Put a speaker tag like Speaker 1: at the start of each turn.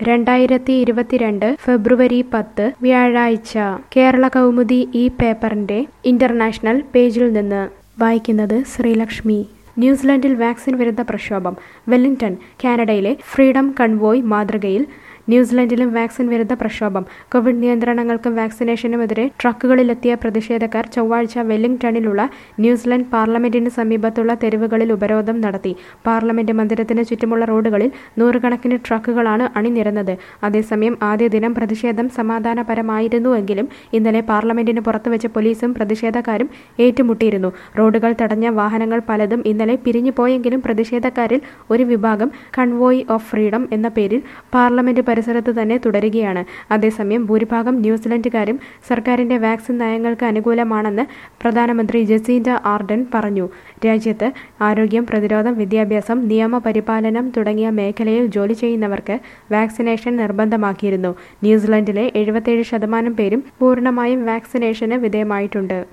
Speaker 1: രണ്ടായിരത്തി ഇരുപത്തിരണ്ട് ഫെബ്രുവരി പത്ത് വ്യാഴാഴ്ച കേരള കൗമുദി ഈ പേപ്പറിന്റെ ഇന്റർനാഷണൽ പേജിൽ നിന്ന് വായിക്കുന്നത് ശ്രീലക്ഷ്മി ന്യൂസിലൻഡിൽ വാക്സിൻ വിരുദ്ധ പ്രക്ഷോഭം വെല്ലിംഗ്ടൺ കാനഡയിലെ ഫ്രീഡം കൺവോയ് മാതൃകയിൽ ന്യൂസിലൻഡിലും വാക്സിൻ വിരുദ്ധ പ്രക്ഷോഭം കോവിഡ് നിയന്ത്രണങ്ങൾക്കും വാക്സിനേഷനുമെതിരെ ട്രക്കുകളിലെത്തിയ പ്രതിഷേധക്കാർ ചൊവ്വാഴ്ച വെല്ലിംഗ്ടണിലുള്ള ന്യൂസിലൻഡ് പാർലമെന്റിന് സമീപത്തുള്ള തെരുവുകളിൽ ഉപരോധം നടത്തി പാർലമെന്റ് മന്ദിരത്തിന് ചുറ്റുമുള്ള റോഡുകളിൽ നൂറുകണക്കിന് ട്രക്കുകളാണ് അണിനിരന്നത് അതേസമയം ആദ്യ ദിനം പ്രതിഷേധം സമാധാനപരമായിരുന്നുവെങ്കിലും ഇന്നലെ പാർലമെന്റിന് പുറത്തുവച്ച് പോലീസും പ്രതിഷേധക്കാരും ഏറ്റുമുട്ടിയിരുന്നു റോഡുകൾ തടഞ്ഞ വാഹനങ്ങൾ പലതും ഇന്നലെ പിരിഞ്ഞുപോയെങ്കിലും പ്രതിഷേധക്കാരിൽ ഒരു വിഭാഗം കൺവോയ് ഓഫ് ഫ്രീഡം എന്ന പേരിൽ പാർലമെന്റ് പരിസരത്ത് തന്നെ തുടരുകയാണ് അതേസമയം ഭൂരിഭാഗം ന്യൂസിലൻഡുകാരും സർക്കാരിന്റെ വാക്സിൻ നയങ്ങൾക്ക് അനുകൂലമാണെന്ന് പ്രധാനമന്ത്രി ജസീന്റ ആർഡൻ പറഞ്ഞു രാജ്യത്ത് ആരോഗ്യം പ്രതിരോധം വിദ്യാഭ്യാസം നിയമപരിപാലനം തുടങ്ങിയ മേഖലയിൽ ജോലി ചെയ്യുന്നവർക്ക് വാക്സിനേഷൻ നിർബന്ധമാക്കിയിരുന്നു ന്യൂസിലൻഡിലെ എഴുപത്തേഴ് ശതമാനം പേരും പൂർണ്ണമായും വാക്സിനേഷന് വിധേയമായിട്ടുണ്ട്